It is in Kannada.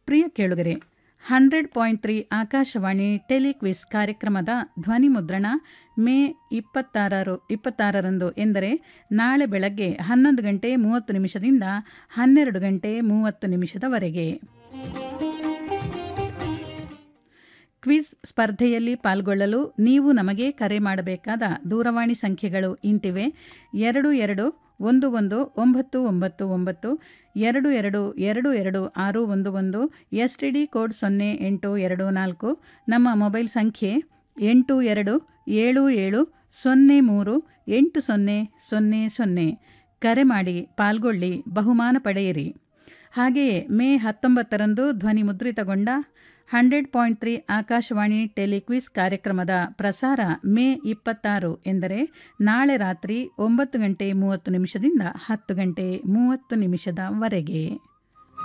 ಪ್ರಿಯ ಕೇಳುಗರೆ hundred point three Akashvani telequiz ಕಾರ್ಯಕ್ರಮದ ಧ್ವನಿ ಮುದ್ರಣ ಮೇ ಇಪ್ಪತ್ತಾರರು ಇಪ್ಪತ್ತಾರರಂದು ಎಂದರೆ ನಾಳೆ ಬೆಳಗ್ಗೆ ಹನ್ನೊಂದು ಗಂಟೆ ಮೂವತ್ತು ನಿಮಿಷದಿಂದ ಹನ್ನೆರಡು ಗಂಟೆ ಮೂವತ್ತು ನಿಮಿಷದವರೆಗೆ ಕ್ವಿಜ್ ಸ್ಪರ್ಧೆಯಲ್ಲಿ ಪಾಲ್ಗೊಳ್ಳಲು ನೀವು ನಮಗೆ ಕರೆ ಮಾಡಬೇಕಾದ ದೂರವಾಣಿ ಸಂಖ್ಯೆಗಳು ಇಂತಿವೆ ಎರಡು ಎರಡು ಒಂದು ಒಂದು ಒಂಬತ್ತು ಒಂಬತ್ತು ಒಂಬತ್ತು ಎರಡು ಎರಡು ಎರಡು ಎರಡು ಆರು ಒಂದು ಒಂದು ಎಸ್ ಟಿ ಡಿ ಕೋಡ್ ಸೊನ್ನೆ ಎಂಟು ಎರಡು ನಾಲ್ಕು ನಮ್ಮ ಮೊಬೈಲ್ ಸಂಖ್ಯೆ ಎಂಟು ಎರಡು ಏಳು ಏಳು ಸೊನ್ನೆ ಮೂರು ಎಂಟು ಸೊನ್ನೆ ಸೊನ್ನೆ ಸೊನ್ನೆ ಕರೆ ಮಾಡಿ ಪಾಲ್ಗೊಳ್ಳಿ ಬಹುಮಾನ ಪಡೆಯಿರಿ ಹಾಗೆಯೇ ಮೇ ಹತ್ತೊಂಬತ್ತರಂದು ಧ್ವನಿ ಮುದ್ರಿತಗೊಂಡ hundred point three Akashvani telequiz ಕಾರ್ಯಕ್ರಮದ ಪ್ರಸಾರ ಮೇ ಇಪ್ಪತ್ತಾರು ಎಂದರೆ ನಾಳೆ ರಾತ್ರಿ ಒಂಬತ್ತು ಗಂಟೆ ಮೂವತ್ತು ನಿಮಿಷದಿಂದ ಹತ್ತು ಗಂಟೆ ಮೂವತ್ತು ನಿಮಿಷದವರೆಗೆ